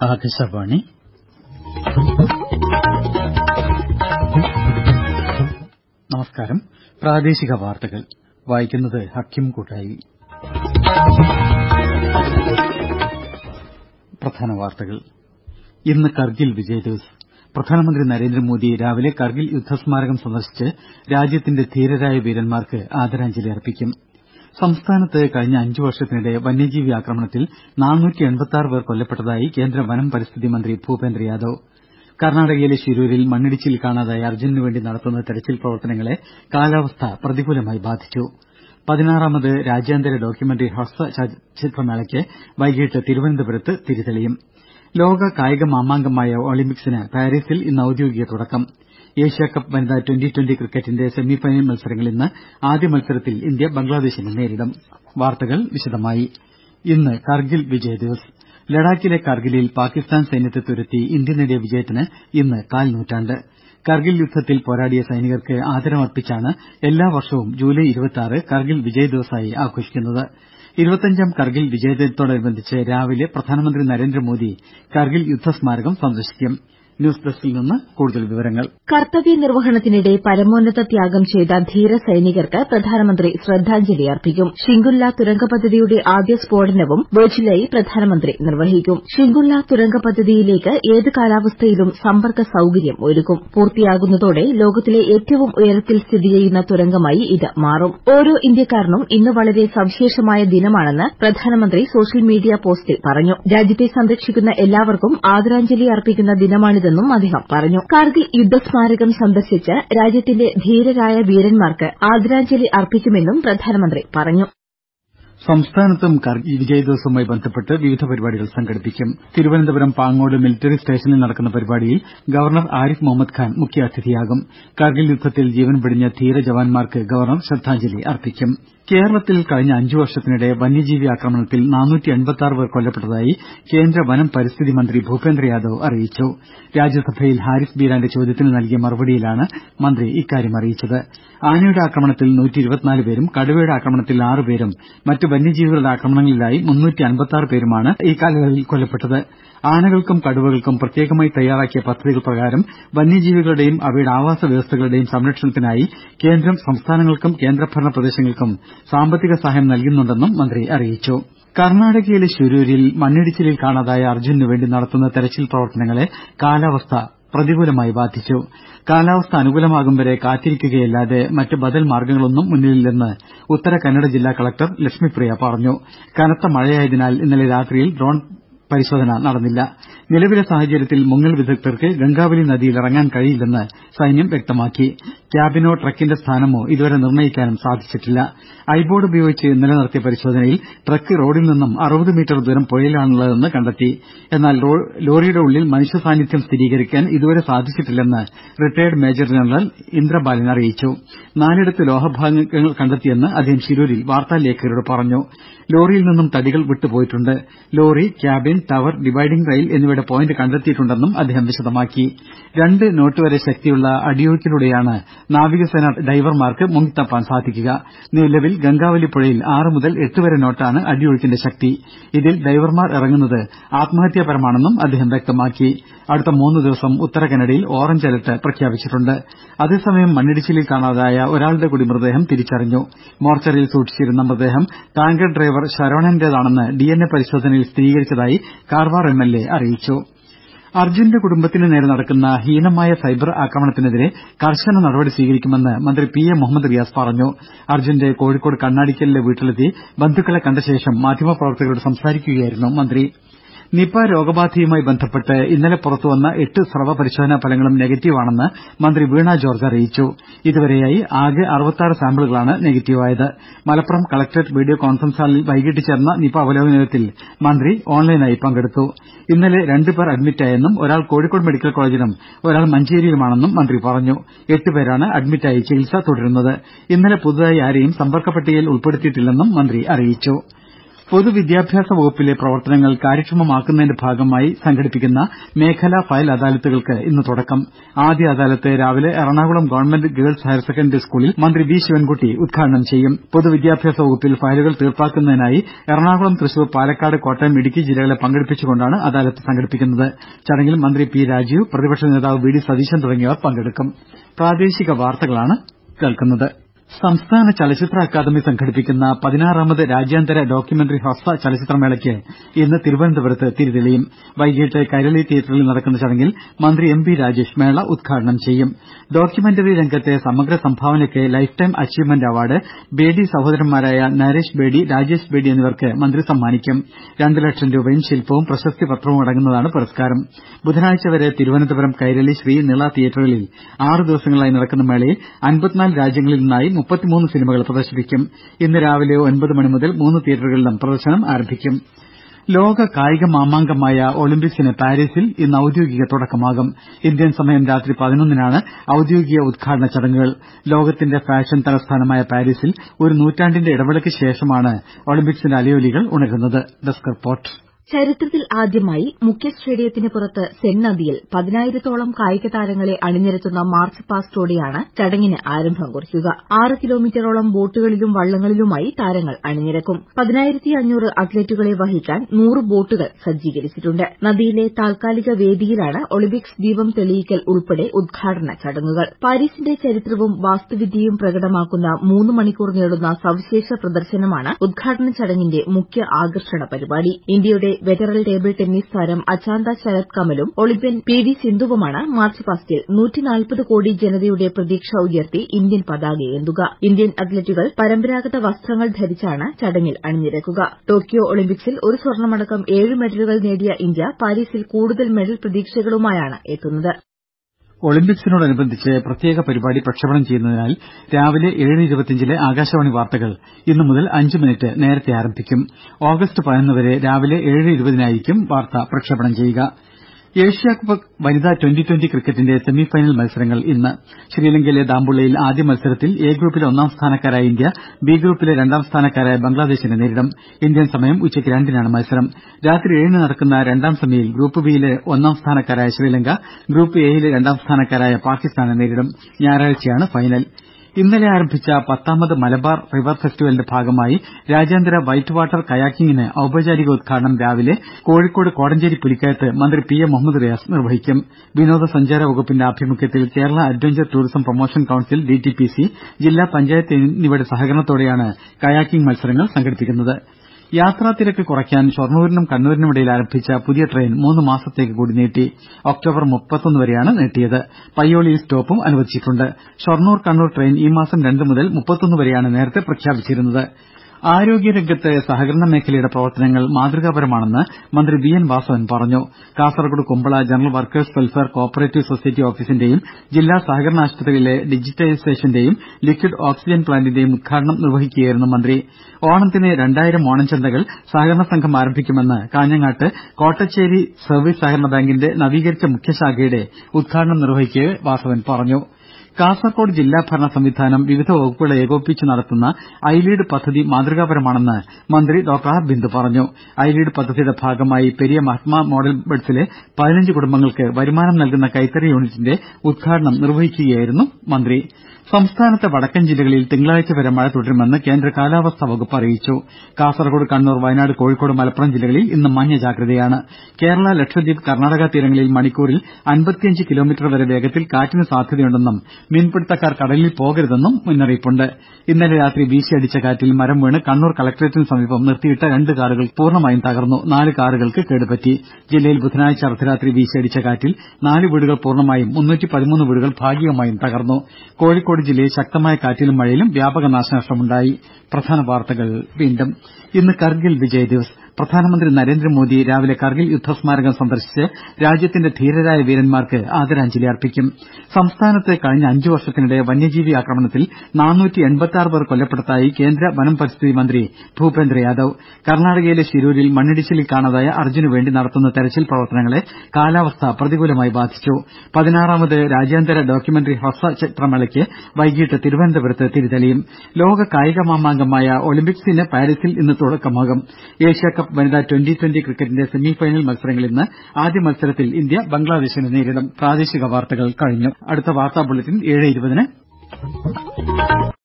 ആകാശവാണി നമസ്കാരം പ്രാദേശിക വാർത്തകൾ വായിക്കുന്നത് ഹക്കിം കൂട്ടായി പ്രധാന വാർത്തകൾ ഇന്ന് കർഗിൽ വിജയ് ദിവസ് പ്രധാനമന്ത്രി നരേന്ദ്രമോദി രാവിലെ കർഗിൽ യുദ്ധസ്മാരകം സന്ദർശിച്ച് രാജ്യത്തിന്റെ ധീരരായ വീരന്മാർക്ക് ആദരാഞ്ജലി അർപ്പിക്കും സംസ്ഥാനത്ത് കഴിഞ്ഞ അഞ്ചു വർഷത്തിനിടെ വന്യജീവി ആക്രമണത്തിൽ പേർ കൊല്ലപ്പെട്ടതായി കേന്ദ്ര വനം പരിസ്ഥിതി മന്ത്രി ഭൂപേന്ദ്ര യാദവ് കർണാടകയിലെ ശിരൂരിൽ മണ്ണിടിച്ചിലിൽ കാണാതായ അർജുനനുവേണ്ടി നടത്തുന്ന തെരച്ചിൽ പ്രവർത്തനങ്ങളെ കാലാവസ്ഥ പ്രതികൂലമായി ബാധിച്ചു പതിനാറാമത് രാജ്യാന്തര ഡോക്യുമെന്ററി ഹ്രസ്വ ചലച്ചിത്രമേളയ്ക്ക് വൈകിട്ട് തിരുവനന്തപുരത്ത് തിരിതെളിയും ലോക കായിക മാമാങ്കമായ ഒളിമ്പിക്സിന് പാരീസിൽ ഇന്ന് ഔദ്യോഗിക തുടക്കം ഏഷ്യാകപ്പ് വനിതാ ട്വന്റി ട്വന്റി ക്രിക്കറ്റിന്റെ സെമിഫൈനൽ മത്സരങ്ങൾ ഇന്ന് ആദ്യ മത്സരത്തിൽ ഇന്ത്യ ബംഗ്ലാദേശിനെ നേരിടും വാർത്തകൾ വിശദമായി ഇന്ന് കർഗിൽ വിജയ് ദിവസ് ലഡാക്കിലെ കർഗിലിൽ പാകിസ്ഥാൻ സൈന്യത്തെ തുരത്തി ഇന്ത്യ നേടിയ വിജയത്തിന് ഇന്ന് കാൽ നൂറ്റാണ്ട് കർഗിൽ യുദ്ധത്തിൽ പോരാടിയ സൈനികർക്ക് ആദരമർപ്പിച്ചാണ് എല്ലാ വർഷവും ജൂലൈ കർഗിൽ വിജയ് ദിവസായി ആഘോഷിക്കുന്നത് ഇരുപത്തഞ്ചാം കർഗിൽ വിജയദിനത്തോടനുബന്ധിച്ച് രാവിലെ പ്രധാനമന്ത്രി നരേന്ദ്രമോദി കർഗിൽ യുദ്ധസ്മാരകം സന്ദർശിക്കും ന്യൂസ് ഡെസ്കിൽ നിന്ന് കൂടുതൽ വിവരങ്ങൾ കർത്തവ്യ നിർവഹണത്തിനിടെ പരമോന്നത ത്യാഗം ചെയ്ത ധീര സൈനികർക്ക് പ്രധാനമന്ത്രി ശ്രദ്ധാഞ്ജലി അർപ്പിക്കും ഷിങ്കുല്ല തുരങ്ക പദ്ധതിയുടെ ആദ്യ സ്ഫോടനവും വെർച്വലായി പ്രധാനമന്ത്രി നിർവഹിക്കും ഷിങ്കുല്ല തുരങ്ക പദ്ധതിയിലേക്ക് ഏത് കാലാവസ്ഥയിലും സമ്പർക്ക സൌകര്യം ഒരുക്കും പൂർത്തിയാകുന്നതോടെ ലോകത്തിലെ ഏറ്റവും ഉയരത്തിൽ സ്ഥിതി ചെയ്യുന്ന തുരങ്കമായി ഇത് മാറും ഓരോ ഇന്ത്യക്കാരനും ഇന്ന് വളരെ സവിശേഷമായ ദിനമാണെന്ന് പ്രധാനമന്ത്രി സോഷ്യൽ മീഡിയ പോസ്റ്റിൽ പറഞ്ഞു രാജ്യത്തെ സംരക്ഷിക്കുന്ന എല്ലാവർക്കും ആദരാഞ്ജലി അർപ്പിക്കുന്ന ദിനമാണിത് െന്നും അദ്ദേഹം പറഞ്ഞു കാർഗിൽ യുദ്ധസ്മാരകം സന്ദർശിച്ച് രാജ്യത്തിന്റെ ധീരരായ വീരന്മാർക്ക് ആദരാഞ്ജലി അർപ്പിക്കുമെന്നും പ്രധാനമന്ത്രി പറഞ്ഞു സംസ്ഥാനത്തും കർഗിൽ വിജയ് ദിവസുമായി ബന്ധപ്പെട്ട് വിവിധ പരിപാടികൾ സംഘടിപ്പിക്കും തിരുവനന്തപുരം പാങ്ങോട് മിലിറ്ററി സ്റ്റേഷനിൽ നടക്കുന്ന പരിപാടിയിൽ ഗവർണർ ആരിഫ് മുഹമ്മദ് ഖാൻ മുഖ്യാതിഥിയാകും കർഗിൽ യുദ്ധത്തിൽ ജീവൻ വെടിഞ്ഞ ധീര ജവാന്മാർക്ക് ഗവർണർ ശ്രദ്ധാഞ്ജലി അർപ്പിക്കും കേരളത്തിൽ കഴിഞ്ഞ അഞ്ചു വർഷത്തിനിടെ വന്യജീവി ആക്രമണത്തിൽ പേർ കൊല്ലപ്പെട്ടതായി കേന്ദ്ര വനം പരിസ്ഥിതി മന്ത്രി ഭൂപേന്ദ്ര യാദവ് അറിയിച്ചു രാജ്യസഭയിൽ ഹാരിസ് ബീരാന്റെ ചോദ്യത്തിന് നൽകിയ മറുപടിയിലാണ് മന്ത്രി ഇക്കാര്യം അറിയിച്ചത് ആനയുടെ ആക്രമണത്തിൽ പേരും കടുവയുടെ ആക്രമണത്തിൽ ആറുപേരും മറ്റ് വന്യജീവികളുടെ ആക്രമണങ്ങളിലായി പേരുമാണ് ഈ കാലയളവിൽ കൊല്ലപ്പെട്ടത് ആനകൾക്കും കടുവകൾക്കും പ്രത്യേകമായി തയ്യാറാക്കിയ പദ്ധതികൾ പ്രകാരം വന്യജീവികളുടെയും അവയുടെ ആവാസ വ്യവസ്ഥകളുടെയും സംരക്ഷണത്തിനായി കേന്ദ്രം സംസ്ഥാനങ്ങൾക്കും കേന്ദ്രഭരണ പ്രദേശങ്ങൾക്കും സാമ്പത്തിക സഹായം നൽകുന്നുണ്ടെന്നും മന്ത്രി അറിയിച്ചു കർണാടകയിലെ ശിരൂരിൽ മണ്ണിടിച്ചിലിൽ കാണാതായ അർജുനനുവേണ്ടി നടത്തുന്ന തെരച്ചിൽ പ്രവർത്തനങ്ങളെ കാലാവസ്ഥ പ്രതികൂലമായി ബാധിച്ചു കാലാവസ്ഥ അനുകൂലമാകും വരെ കാത്തിരിക്കുകയല്ലാതെ മറ്റ് ബദൽ മാർഗ്ഗങ്ങളൊന്നും മുന്നിലില്ലെന്ന് ഉത്തര കന്നഡ ജില്ലാ കലക്ടർ ലക്ഷ്മിപ്രിയ പറഞ്ഞു കനത്ത മഴയായതിനാൽ ഇന്നലെ രാത്രിയിൽ ഡ്രോൺ പരിശോധന നടന്നില്ല നിലവിലെ സാഹചര്യത്തിൽ മുങ്ങൽ വിദഗ്ധർക്ക് ഗംഗാവലി നദിയിൽ ഇറങ്ങാൻ കഴിയില്ലെന്ന് സൈന്യം വ്യക്തമാക്കി ക്യാബിനോ ട്രക്കിന്റെ സ്ഥാനമോ ഇതുവരെ നിർണ്ണയിക്കാനും സാധിച്ചിട്ടില്ല ഐബോർഡ് ഉപയോഗിച്ച് ഇന്നലെ നടത്തിയ പരിശോധനയിൽ ട്രക്ക് റോഡിൽ നിന്നും അറുപത് മീറ്റർ ദൂരം പുഴയിലാണുള്ളതെന്ന് കണ്ടെത്തി എന്നാൽ ലോറിയുടെ ഉള്ളിൽ മനുഷ്യ സാന്നിധ്യം സ്ഥിരീകരിക്കാൻ ഇതുവരെ സാധിച്ചിട്ടില്ലെന്ന് റിട്ടയർഡ് മേജർ ജനറൽ ഇന്ദ്രബാലൻ അറിയിച്ചു നാലിടത്ത് ലോഹഭാഗങ്ങൾ കണ്ടെത്തിയെന്ന് അദ്ദേഹം ശിരൂരിൽ വാർത്താലേഖകരോട് പറഞ്ഞു ലോറിയിൽ നിന്നും തടികൾ വിട്ടുപോയിട്ടുണ്ട് lorry cabin tower dividing rail എന്നിവയുടെ പോയിന്റ് കണ്ടെത്തിയിട്ടുണ്ടെന്നും അദ്ദേഹം വിശദമാക്കി രണ്ട് നോട്ട് വരെ ശക്തിയുള്ള അടിയൊഴുക്കിലൂടെയാണ് നാവികസേന ഡൈവർമാർക്ക് മുങ്ങിത്തപ്പാൻ സാധിക്കുക നിലവിൽ ഗംഗാവലി പുഴയിൽ ആറ് മുതൽ എട്ട് വരെ നോട്ടാണ് അടിയൊഴുക്കിന്റെ ശക്തി ഇതിൽ ഡൈവർമാർ ഇറങ്ങുന്നത് ആത്മഹത്യാപരമാണെന്നും അദ്ദേഹം വ്യക്തമാക്കി അടുത്ത മൂന്ന് ദിവസം ഉത്തര കന്നഡയിൽ ഓറഞ്ച് അലർട്ട് പ്രഖ്യാപിച്ചിട്ടുണ്ട് അതേസമയം മണ്ണിടിച്ചിലിൽ കാണാതായ ഒരാളുടെ കൂടി മൃതദേഹം തിരിച്ചറിഞ്ഞു മോർച്ചറിയിൽ സൂക്ഷിച്ചിരുന്ന മൃതദേഹം ടാങ്കർ ഡ്രൈവർ ശരവണന്റേതാണെന്ന് ഡിഎൻഎ പരിശോധനയിൽ സ്ഥിരീകരിച്ചതായി കാർവാർ എംഎൽഎ അറിയിച്ചു അർജുന്റെ കുടുംബത്തിന് നേരെ നടക്കുന്ന ഹീനമായ സൈബർ ആക്രമണത്തിനെതിരെ കർശന നടപടി സ്വീകരിക്കുമെന്ന് മന്ത്രി പി എ മുഹമ്മദ് റിയാസ് പറഞ്ഞു അർജുന്റെ കോഴിക്കോട് കണ്ണാടിക്കലിലെ വീട്ടിലെത്തി ബന്ധുക്കളെ കണ്ട ശേഷം മാധ്യമപ്രവർത്തകരോട് സംസാരിക്കുകയായിരുന്നു മന്ത്രി നിപ രോഗബാധയുമായി ബന്ധപ്പെട്ട് ഇന്നലെ പുറത്തുവന്ന എട്ട് സ്രവ പരിശോധനാ ഫലങ്ങളും നെഗറ്റീവാണെന്ന് മന്ത്രി വീണ ജോർജ് അറിയിച്ചു ഇതുവരെയായി ആകെ അറുപത്താറ് സാമ്പിളുകളാണ് നെഗറ്റീവായത് മലപ്പുറം കളക്ടറേറ്റ് വീഡിയോ കോൺഫറൻസ് ഹാളിൽ വൈകിട്ട് ചേർന്ന നിപ അവലോകന യോഗത്തിൽ മന്ത്രി ഓൺലൈനായി പങ്കെടുത്തു ഇന്നലെ രണ്ട് പേർ അഡ്മിറ്റായെന്നും ഒരാൾ കോഴിക്കോട് മെഡിക്കൽ കോളജിലും ഒരാൾ മഞ്ചേരിയിലുമാണെന്നും മന്ത്രി പറഞ്ഞു എട്ടുപേരാണ് അഡ്മിറ്റായി ചികിത്സ തുടരുന്നത് ഇന്നലെ പുതുതായി ആരെയും സമ്പർക്ക പട്ടികയിൽ ഉൾപ്പെടുത്തിയിട്ടില്ലെന്നും മന്ത്രി അറിയിച്ചു പൊതുവിദ്യാഭ്യാസ വകുപ്പിലെ പ്രവർത്തനങ്ങൾ കാര്യക്ഷമമാക്കുന്നതിന്റെ ഭാഗമായി സംഘടിപ്പിക്കുന്ന മേഖലാ ഫയൽ അദാലത്തുകൾക്ക് ഇന്ന് തുടക്കം ആദ്യ അദാലത്ത് രാവിലെ Ernakulam government girls higher secondary സ്കൂളിൽ മന്ത്രി വി ശിവൻകുട്ടി ഉദ്ഘാടനം ചെയ്യും പൊതുവിദ്യാഭ്യാസ വകുപ്പിൽ ഫയലുകൾ തീർപ്പാക്കുന്നതിനായി എറണാകുളം തൃശൂർ പാലക്കാട് കോട്ടയം ഇടുക്കി ജില്ലകളെ പങ്കെടുപ്പിച്ചുകൊണ്ടാണ് അദാലത്ത് സംഘടിപ്പിക്കുന്നത് ചടങ്ങിൽ മന്ത്രി പി രാജീവ് പ്രതിപക്ഷ നേതാവ് വി ഡി സതീശൻ തുടങ്ങിയവർ പങ്കെടുക്കും സംസ്ഥാന ചലച്ചിത്ര അക്കാദമി സംഘടിപ്പിക്കുന്ന പതിനാറാമത് രാജ്യാന്തര ഡോക്യുമെന്ററി ഹ്രസ്വ ചലച്ചിത്രമേളയ്ക്ക് ഇന്ന് തിരുവനന്തപുരത്ത് തിരിതെളിയും വൈകിട്ട് കൈരളി തിയേറ്ററിൽ നടക്കുന്ന ചടങ്ങിൽ മന്ത്രി എം ബി രാജേഷ് മേള ഉദ്ഘാടനം ചെയ്യും ഡോക്യുമെന്ററി രംഗത്തെ സമഗ്ര സംഭാവനയ്ക്ക് life time achievement award Bedi സഹോദരന്മാരായ നരേഷ് ബേഡി രാജേഷ് ബേഡി എന്നിവർക്ക് മന്ത്രി സമ്മാനിക്കും രണ്ട് ലക്ഷം രൂപയും ശില്പവും പ്രശസ്തി പത്രവും അടങ്ങുന്നതാണ് പുരസ്കാരം ബുധനാഴ്ച വരെ തിരുവനന്തപുരം കൈരളി ശ്രീ നിള തിയേറ്ററുകളിൽ ആറ് ദിവസങ്ങളായി നടക്കുന്ന മേളയിൽ അൻപത്തിനാല് രാജ്യങ്ങളിൽ നിന്നായി മുപ്പത്തിമൂന്ന് സിനിമകൾ പ്രദർശിപ്പിക്കും ഇന്ന് രാവിലെ ഒൻപത് മണി മുതൽ മൂന്ന് തിയേറ്ററുകളിലും പ്രദർശനം ആരംഭിക്കും ലോക കായിക മാമാങ്കമായ ഒളിമ്പിക്സിന് പാരീസിൽ ഇന്ന് ഔദ്യോഗിക തുടക്കമാകും ഇന്ത്യൻ സമയം രാത്രി പതിനൊന്നിനാണ് ഔദ്യോഗിക ഉദ്ഘാടന ചടങ്ങുകൾ ലോകത്തിന്റെ ഫാഷൻ തലസ്ഥാനമായ പാരീസിൽ ഒരു നൂറ്റാണ്ടിന്റെ ഇടവേളയ്ക്ക് ശേഷമാണ് ഒളിമ്പിക്സിന്റെ അലയൊലികൾ ഉണരുന്നത് ഡെസ്ക് റിപ്പോർട്ട് ചരിത്രത്തിൽ ആദ്യമായി മുഖ്യ സ്റ്റേഡിയത്തിന് പുറത്ത് സെൻ നദിയിൽ പതിനായിരത്തോളം കായിക താരങ്ങളെ അണിനിരത്തുന്ന മാർച്ച് പാസ്റ്റോടെയാണ് ചടങ്ങിന് ആരംഭം കുറിക്കുക ആറ് കിലോമീറ്ററോളം ബോട്ടുകളിലും വള്ളങ്ങളിലുമായി താരങ്ങൾ അണിനിരക്കും പതിനായിരത്തി അഞ്ഞൂറ് അത്ലറ്റുകളെ വഹിക്കാൻ നൂറ് ബോട്ടുകൾ സജ്ജീകരിച്ചിട്ടുണ്ട് നദിയിലെ താൽക്കാലിക വേദിയിലാണ് ഒളിമ്പിക്സ് ദീപം തെളിയിക്കൽ ഉൾപ്പെടെ ഉദ്ഘാടന ചടങ്ങുകൾ പാരീസിന്റെ ചരിത്രവും വാസ്തുവിദ്യയും പ്രകടമാക്കുന്ന മൂന്ന് മണിക്കൂർ നീളുന്ന സവിശേഷ പ്രദർശനമാണ് ഉദ്ഘാടന ചടങ്ങിന്റെ മുഖ്യ ആകർഷണ പരിപാടി ഇന്ത്യയുടെ വെറ്ററൽ ടേബിൾ ടെന്നീസ് താരം അചാന്ത ശരത് കമലും ഒളിമ്പ്യൻ പി വി സിന്ധുവുമാണ് മാർച്ച് പാസ്റ്റിൽ കോടി ജനതയുടെ പ്രതീക്ഷ ഉയർത്തി ഇന്ത്യൻ പതാകയേന്തുക ഇന്ത്യൻ അത്ലറ്റുകൾ പരമ്പരാഗത വസ്ത്രങ്ങൾ ധരിച്ചാണ് ചടങ്ങിൽ അണിനിരക്കുക ടോക്കിയോ ഒളിമ്പിക്സിൽ ഒരു സ്വർണമടക്കം ഏഴ് മെഡലുകൾ നേടിയ ഇന്ത്യ പാരീസിൽ കൂടുതൽ മെഡൽ പ്രതീക്ഷകളുമായാണ് എത്തുന്നത് ഒളിമ്പിക്സിനോടനുബന്ധിച്ച് പ്രത്യേക പരിപാടി പ്രക്ഷേപണം ചെയ്യുന്നതിനാൽ രാവിലെ ഏഴ് ഇരുപത്തിയഞ്ചിലെ ആകാശവാണി വാർത്തകൾ ഇന്നു മുതൽ അഞ്ച് മിനിറ്റ് നേരത്തെ ആരംഭിക്കും ഓഗസ്റ്റ് പതിനൊന്ന് വരെ രാവിലെ ഏഴ് ഇരുപതിനായിരിക്കും വാർത്ത പ്രക്ഷേപണം ചെയ്യുക ഏഷ്യാകപ്പ് വനിതാ ട്വന്റി ട്വന്റി ക്രിക്കറ്റിന്റെ സെമിഫൈനൽ മത്സരങ്ങൾ ഇന്ന് ശ്രീലങ്കയിലെ ദാമ്പുള്ളയിൽ ആദ്യ മത്സരത്തിൽ എ ഗ്രൂപ്പിലെ ഒന്നാം സ്ഥാനക്കാരായ ഇന്ത്യ ബി ഗ്രൂപ്പിലെ രണ്ടാം സ്ഥാനക്കാരായ ബംഗ്ലാദേശിനെ നേരിടും ഇന്ത്യൻ സമയം ഉച്ചയ്ക്ക് രണ്ടിനാണ് മത്സരം രാത്രി ഏഴിന് നടക്കുന്ന രണ്ടാം സെമിയിൽ ഗ്രൂപ്പ് ബിയിലെ ഒന്നാം സ്ഥാനക്കാരായ ശ്രീലങ്ക ഗ്രൂപ്പ് എയിലെ രണ്ടാം സ്ഥാനക്കാരായ പാകിസ്ഥാനെ നേരിടും ഞായറാഴ്ചയാണ് ഫൈനൽ ഇന്നലെ ആരംഭിച്ച പത്താമത് മലബാർ റിവർ ഫെസ്റ്റിവലിന്റെ ഭാഗമായി രാജ്യാന്തര വൈറ്റ് വാട്ടർ കയാക്കിംഗിന് ഔപചാരിക ഉദ്ഘാടനം രാവിലെ കോഴിക്കോട് കോടഞ്ചേരി പുലിക്കയത്ത് മന്ത്രി പി എ മുഹമ്മദ് റിയാസ് നിർവഹിക്കും വിനോദസഞ്ചാര വകുപ്പിന്റെ ആഭിമുഖ്യത്തിൽ Kerala adventure tourism promotion council DTPC ജില്ലാ പഞ്ചായത്ത് എന്നിവയുടെ സഹകരണത്തോടെയാണ് കയാക്കിംഗ് മത്സരങ്ങൾ സംഘടിപ്പിക്കുന്നത് യാത്രാത്തിരക്ക് കുറയ്ക്കാൻ ഷൊർണൂരിനും കണ്ണൂരിനുമിടയിൽ ആരംഭിച്ച പുതിയ ട്രെയിൻ മൂന്ന് മാസത്തേക്ക് കൂടി നീട്ടി ഒക്ടോബർ മുപ്പത്തൊന്ന് വരെയാണ് നീട്ടിയത് പയ്യോളിയിൽ സ്റ്റോപ്പും അനുവദിച്ചിട്ടുണ്ട് ഷൊർണൂർ കണ്ണൂർ ട്രെയിൻ ഈ മാസം രണ്ട് മുതൽ മുപ്പത്തൊന്ന് വരെയാണ് നേരത്തെ പ്രഖ്യാപിച്ചിരുന്നത് ആരോഗ്യരംഗത്ത് സഹകരണ മേഖലയുടെ പ്രവർത്തനങ്ങൾ മാതൃകാപരമാണെന്ന് മന്ത്രി വി എൻ വാസവൻ പറഞ്ഞു Kasaragod Kumbla general workers welfare co operative society ഓഫീസിന്റെയും ജില്ലാ സഹകരണ ആശുപത്രിയിലെ ഡിജിറ്റൈസേഷന്റെയും ലിക്വിഡ് ഓക്സിജൻ പ്ലാന്റിന്റെയും ഉദ്ഘാടനം നിർവഹിക്കുകയായിരുന്നു മന്ത്രി ഓണത്തിന് രണ്ടായിരം ഓണച്ചന്തകൾ സഹകരണ സംഘം ആരംഭിക്കുമെന്ന് കാഞ്ഞങ്ങാട്ട് കോട്ടച്ചേരി സർവീസ് സഹകരണ ബാങ്കിന്റെ നവീകരിച്ച മുഖ്യശാഖയുടെ ഉദ്ഘാടനം നിർവഹിക്കവെ വാസവൻ പറഞ്ഞു കാസർകോട് ജില്ലാ ഭരണ സംവിധാനം വിവിധ വകുപ്പുകളെ ഏകോപിപ്പിച്ച് നടത്തുന്ന ഐ ലീഡ് പദ്ധതി മാതൃകാപരമാണെന്ന് മന്ത്രി ഡോക്ടർ ആർ ബിന്ദു പറഞ്ഞു ഐ ലീഡ് പദ്ധതിയുടെ ഭാഗമായി പെരിയ മഹാത്മാ മോഡൽ ബെഡ്സിലെ പതിനഞ്ച് കുടുംബങ്ങൾക്ക് വരുമാനം നൽകുന്ന കൈത്തറി യൂണിറ്റിന്റെ ഉദ്ഘാടനം നിർവഹിക്കുകയായിരുന്നു മന്ത്രി സംസ്ഥാനത്തെ വടക്കൻ ജില്ലകളിൽ തിങ്കളാഴ്ച വരെ മഴ തുടരുമെന്ന് കേന്ദ്ര കാലാവസ്ഥാ വകുപ്പ് അറിയിച്ചു കാസർകോട് കണ്ണൂർ വയനാട് കോഴിക്കോട് മലപ്പുറം ജില്ലകളിൽ ഇന്ന് മഞ്ഞ ജാഗ്രതയാണ് കേരള ലക്ഷദ്വീപ് കർണാടക തീരങ്ങളിൽ മണിക്കൂറിൽ അൻപത്തിയഞ്ച് കിലോമീറ്റർ വരെ വേഗത്തിൽ കാറ്റിന് സാധ്യതയുണ്ടെന്നും മീൻപിടുത്തക്കാർ കടലിൽ പോകരുതെന്നും മുന്നറിയിപ്പുണ്ട് ഇന്നലെ രാത്രി വീശിയടിച്ച കാറ്റിൽ മരം വീണ് കണ്ണൂർ കലക്ട്രേറ്റിന് സമീപം നിർത്തിയിട്ട രണ്ട് കാറുകൾ പൂർണ്ണമായും തകർന്നു നാല് കാറുകൾക്ക് കേടുപറ്റി ജില്ലയിൽ ബുധനാഴ്ച അർദ്ധരാത്രി വീശിയടിച്ച കാറ്റിൽ നാല് വീടുകൾ പൂർണ്ണമായും വീടുകൾ ഭാഗികമായും തകർന്നു കോഴിക്കോട് ജില്ലയിൽ ശക്തമായ കാറ്റിലും മഴയിലും വ്യാപക നാശനഷ്ടമുണ്ടായി പ്രധാന വാർത്തകൾ വീണ്ടും ഇന്ന് കർഗിൽ വിജയ് ദിവസ് പ്രധാനമന്ത്രി നരേന്ദ്രമോദി രാവിലെ കർഗിൽ യുദ്ധസ്മാരകം സന്ദർശിച്ച് രാജ്യത്തിന്റെ ധീരരായ വീരന്മാർക്ക് ആദരാഞ്ജലി അർപ്പിക്കും സംസ്ഥാനത്ത് കഴിഞ്ഞ അഞ്ചു വർഷത്തിനിടെ വന്യജീവി ആക്രമണത്തിൽ പേർ കൊല്ലപ്പെട്ടതായി കേന്ദ്ര വനം പരിസ്ഥിതി മന്ത്രി ഭൂപേന്ദ്ര യാദവ് കർണാടകയിലെ ശിരൂരിൽ മണ്ണിടിച്ചിലിൽ കാണാതായ അർജുനു വേണ്ടി നടത്തുന്ന തെരച്ചിൽ പ്രവർത്തനങ്ങളെ കാലാവസ്ഥ പ്രതികൂലമായി ബാധിച്ചു പതിനാറാമത് രാജ്യാന്തര ഡോക്യുമെന്ററി ഹ്രസ്വചിത്രമേളയ്ക്ക് വൈകിട്ട് തിരുവനന്തപുരത്ത് തിരിതെളിയും ലോക കായിക മാമാങ്കമായ ഒളിമ്പിക്സിന് പാരീസിൽ ഇന്ന് തുടക്കമാകും ഏഷ്യാകപ്പ് വനിതാ ട്വന്റി ട്വന്റി ക്രിക്കറ്റിന്റെ സെമി ഫൈനൽ മത്സരങ്ങളിൽ ഇന്ന് ആദ്യ മത്സരത്തിൽ ഇന്ത്യ ബംഗ്ലാദേശിനെ നേരിടും പ്രാദേശിക വാർത്തകൾ കഴിഞ്ഞു അടുത്ത വാർത്താ ബുള്ളറ്റിൻ ഏഴ് ഇരുപതിന്